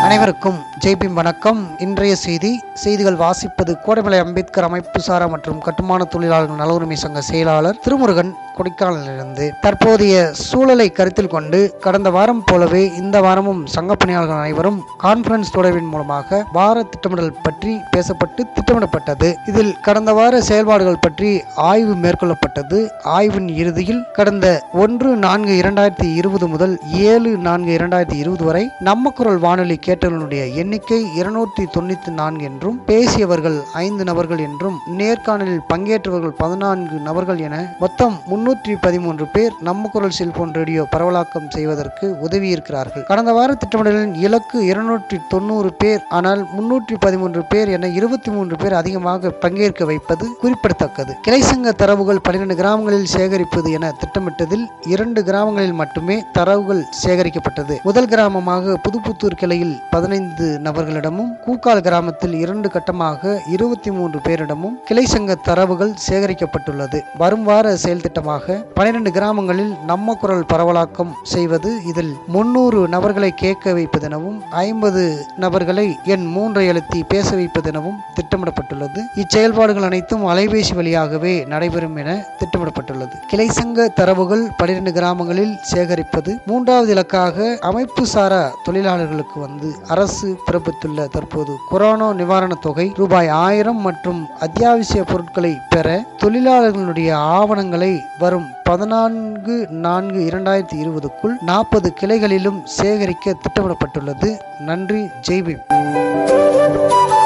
அனைவருக்கும் ஜெய்பீம் வணக்கம் இன்றைய செய்தி செய்திகள் வாசிப்பது கோடைமலை அம்பேத்கர் அமைப்பு சாரா மற்றும் கட்டுமான தொழிலாளர்கள் நல உரிமை சங்க செயலாளர் திருமுருகன் கொடைக்கானலிலிருந்து தற்போதைய சூழலை கருத்தில் கொண்டு கடந்த வாரம் போலவே இந்த வாரமும் சங்க பணியாளர்கள் அனைவரும் கான்ஃபரன்ஸ் தொடர்பின் மூலமாக வார திட்டமிடல் பற்றி பேசப்பட்டு திட்டமிடப்பட்டது இதில் கடந்த வார செயல்பாடுகள் பற்றி ஆய்வு மேற்கொள்ளப்பட்டது ஆய்வின் இறுதியில் கடந்த ஒன்று நான்கு இரண்டாயிரத்தி இருபது முதல் ஏழு நான்கு இரண்டாயிரத்தி இருபது வரை நம்ம குரல் வானொலி கேட்டவர்களுடைய எண்ணிக்கை இருநூற்றி தொண்ணூத்தி நான்கு என்றும் பேசியவர்கள் ஐந்து நபர்கள் என்றும் நேர்காணலில் பங்கேற்றவர்கள் பதினான்கு நபர்கள் என மொத்தம் முன்னூற்றி பதிமூன்று பேர் நம்ம குரல் செல்போன் ரேடியோ பரவலாக்கம் செய்வதற்கு உதவியிருக்கிறார்கள் கடந்த வார திட்டமிடலின் இலக்கு இருநூற்றி தொண்ணூறு பேர் ஆனால் முன்னூற்றி பதிமூன்று பேர் என இருபத்தி மூன்று பேர் அதிகமாக பங்கேற்க வைப்பது குறிப்பிடத்தக்கது கிளை சங்க தரவுகள் பன்னிரண்டு கிராமங்களில் சேகரிப்பது என திட்டமிட்டதில் இரண்டு கிராமங்களில் மட்டுமே தரவுகள் சேகரிக்கப்பட்டது முதல் கிராமமாக புதுப்புத்தூர் கிளையில் பதினைந்து நபர்களிடமும் கூக்கால் கிராமத்தில் இரண்டு கட்டமாக இருபத்தி மூன்று பேரிடமும் கிளை சங்க தரவுகள் சேகரிக்கப்பட்டுள்ளது வரும் வார செயல் திட்டமாக பனிரெண்டு கிராமங்களில் நம்ம குரல் பரவலாக்கம் செய்வது இதில் முன்னூறு நபர்களை கேட்க வைப்பதெனவும் ஐம்பது நபர்களை எண் மூன்றை அழுத்தி பேச வைப்பதெனவும் திட்டமிடப்பட்டுள்ளது இச்செயல்பாடுகள் அனைத்தும் அலைபேசி வழியாகவே நடைபெறும் என திட்டமிடப்பட்டுள்ளது கிளை சங்க தரவுகள் பனிரெண்டு கிராமங்களில் சேகரிப்பது மூன்றாவது இலக்காக அமைப்பு சாரா தொழிலாளர்களுக்கு வந்து அரசு பிறப்பித்துள்ள தற்போது கொரோனா நிவாரணத் தொகை ரூபாய் ஆயிரம் மற்றும் அத்தியாவசிய பொருட்களை பெற தொழிலாளர்களுடைய ஆவணங்களை வரும் பதினான்கு நான்கு இரண்டாயிரத்தி இருபதுக்குள் நாற்பது கிளைகளிலும் சேகரிக்க திட்டமிடப்பட்டுள்ளது நன்றி ஜெய்பீம்